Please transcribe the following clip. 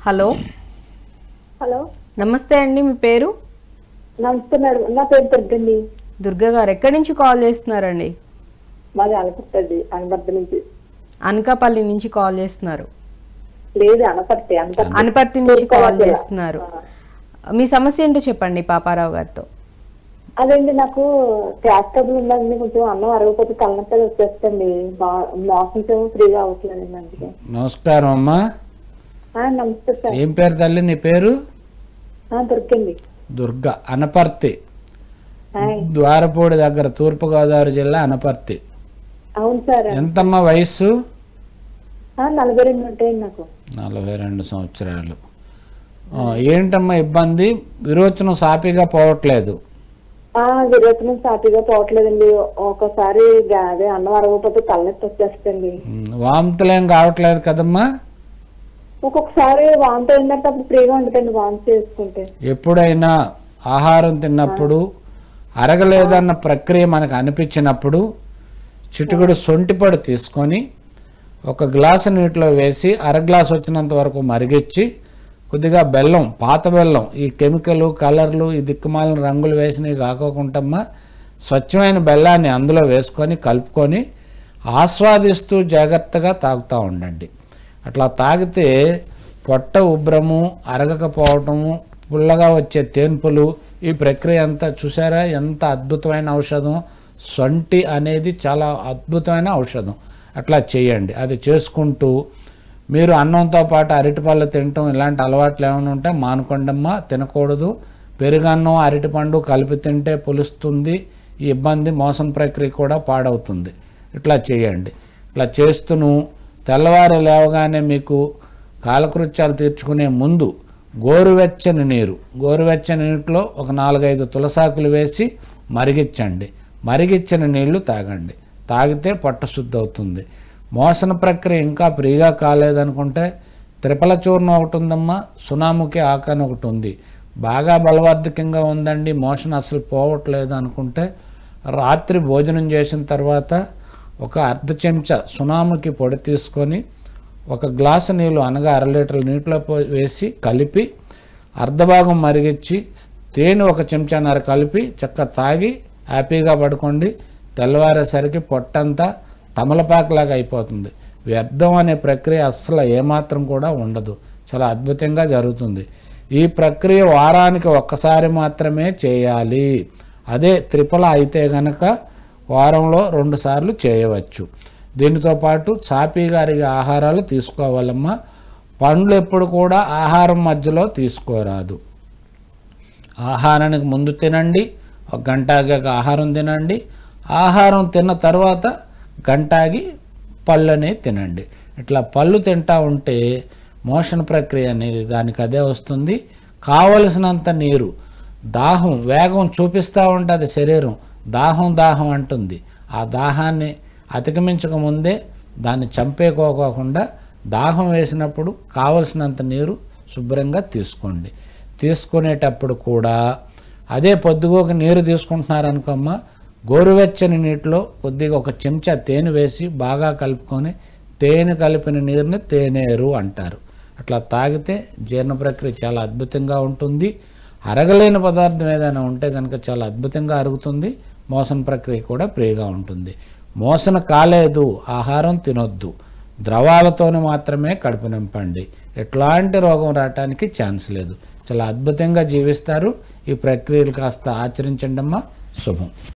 Hello hello నమస్తే అండి మీ పేరు నమస్తే మేడం నా పేరు దుర్గండి దుర్గా గారు ఎక్కడి నుంచి కాల్ చేస్తున్నారండి మాది అనపర్తి అనపర్తి నుంచి అనకాపల్లి నుంచి కాల్ చేస్తున్నారు లేదు అనపర్తి అనపర్తి అనపర్తి నుంచి కాల్ చేస్తున్నారు మీ సమస్య ఏంటో చెప్పండి పాపారావు గారితో అదండి నాకు గ్యాస్ ట్రబుల్ ఉందండి కొంచెం అన్నం అరగకపోతే తలనొప్పి వచ్చేస్తండి మోషన్స్ ఏమో ఫ్రీగా అవ్వట్లేదండి అందుకే నమస్కారం అమ్మా ఆ, నమస్తే సార్ ఏం పేరు తల్లి నీ పేరు ఆ, దొరికింది దుర్గ అనపర్తి హాయ్. ద్వారపూడి దగ్గర తూర్పుగోదావరి జిల్లా అనపర్తి అవును సార్ ఎంతమ్మా వయస్సు ఆ, నలభై రెండు ఉంటాయండి నాకు నలభై రెండు సంవత్సరాలు ఆ, ఏంటమ్మా ఇబ్బంది విరోచనం సాపిగా పోవట్లేదు ఆ విరోచనం సాటిగా పోవట్లేదండి ఒకసారి గా- అదే అన్నం అరగకపోతే తలనొప్పి వచ్చేస్తండి ఉమ్, వాంతులేం కావట్లేదు కదమ్మా ఒక్కొక్కసారి వాంతి అయిందంటే అప్పుడు ఫ్రీగా ఉంటుందండి వాంతి చేసుకుంటే ఎప్పుడైనా ఆహారం తిన్నప్పుడు అరగలేదన్న ప్రక్రియ మనకు అనిపించినప్పుడు చిటుకుడు సొంటిపొడి తీసుకొని ఒక గ్లాసు నీటిలో వేసి అర గ్లాస్ వచ్చినంత వరకు మరిగించి కొద్దిగా బెల్లం పాత బెల్లం ఈ కెమికల్ కలర్లు ఈ దిక్కుమాలిన రంగులు వేసినవి కాకోకుండా స్వచ్ఛమైన బెల్లాన్ని అందులో వేసుకొని కలుపుకొని ఆస్వాదిస్తూ జాగ్రత్తగా తాగుతూ ఉండండి అట్లా తాగితే పొట్ట ఉబ్రము అరగకపోవటము పుల్లగా వచ్చే తేన్పులు ఈ ప్రక్రియ అంతా చూసారా ఎంత అద్భుతమైన ఔషధం సొంటి అనేది చాలా అద్భుతమైన ఔషధం అట్లా చేయండి అది చేసుకుంటూ మీరు అన్నంతో పాటు అరటిపళ్ళు తినటం ఇలాంటి అలవాట్లు ఏమైనా ఉంటే మానుకోండమ్మా తినకూడదు పెరుగన్నం అరటిపండు కలిపి తింటే పులుస్తుంది ఈ ఇబ్బంది మోసం ప్రక్రియ కూడా పాడవుతుంది ఇట్లా చేయండి ఇట్లా చేస్తూను తెల్లవారు లేవగానే మీకు కాలకృత్యాలు తీర్చుకునే ముందు గోరువెచ్చని నీరు గోరువెచ్చని నీటిలో ఒక నాలుగైదు తులసాకులు వేసి మరిగించండి మరిగిచ్చిన నీళ్లు తాగండి తాగితే పొట్ట శుద్ధి అవుతుంది మోసన ప్రక్రియ ఇంకా ఫ్రీగా కాలేదనుకుంటే త్రిపల చూర్ణం ఒకటి ఉందమ్మా సునాముఖి ఆకని ఒకటి ఉంది బాగా బలవర్ధకంగా ఉందండి మోషన్ అసలు పోవట్లేదు అనుకుంటే రాత్రి భోజనం చేసిన తర్వాత ఒక అర్ధ చెంచా సునాముకి పొడి తీసుకొని ఒక గ్లాసు నీళ్ళు అనగా అర లీటర్ నీటిలో పో- వేసి కలిపి అర్ధభాగం మరిగించి తేనె ఒక చెంచాన్నర కలిపి చక్క తాగి హ్యాపీగా పడుకోండి తెల్లవారేసరికి పొట్టంతా తమలపాకులాగా అయిపోతుంది వ్యర్థం అనే ప్రక్రియ అస్సలు ఏమాత్రం కూడా ఉండదు చాలా అద్భుతంగా జరుగుతుంది ఈ ప్రక్రియ వారానికి ఒక్కసారి మాత్రమే చేయాలి అదే త్రిపల అయితే గనక వారంలో రెండు సార్లు చేయవచ్చు దీనితో పాటు చాపీగా అరిగే ఆహారాలు తీసుకోవాలమ్మా పండ్లు ఎప్పుడు కూడా ఆహారం మధ్యలో తీసుకోరాదు ఆహారానికి ముందు తినండి ఒక గంట ఆగాక ఆహారం తినండి ఆహారం తిన్న తర్వాత గంట ఆగి పళ్ళు అనేది తినండి ఇట్లా పళ్ళు తింటా ఉంటే మోషన్ ప్రక్రియ అనేది దానికి అదే వస్తుంది కావలసినంత నీరు దాహం వేగం చూపిస్తూ ఉంటుంది శరీరం దాహం దాహం అంటుంది ఆ దాహాన్ని అతిగమించక ముందే దాన్ని చంపేకోకోకుండా దాహం వేసినప్పుడు కావలసినంత నీరు శుభ్రంగా తీసుకోండి తీసుకునేటప్పుడు కూడా అదే పొద్దుగోక నీరు తీసుకుంటున్నారనుకోమ్మా గోరువెచ్చని నీటిలో కొద్దిగా ఒక చెంచా తేనె వేసి బాగా కలుపుకొని తేనె కలిపిన నీరుని తేనేరు అంటారు అట్లా తాగితే జీర్ణ ప్రక్రియ చాలా అద్భుతంగా ఉంటుంది అరగలేని పదార్థం ఏదైనా ఉంటే కనుక చాలా అద్భుతంగా అరుగుతుంది మోసన ప్రక్రియ కూడా ఫ్రీగా ఉంటుంది మోసన కాలేదు ఆహారం తినొద్దు ద్రవాలతోనే మాత్రమే కడుపు నింపండి ఎట్లాంటి రోగం రావటానికి ఛాన్స్ లేదు చాలా అద్భుతంగా జీవిస్తారు ఈ ప్రక్రియలు కాస్త ఆచరించండి అమ్మా శుభం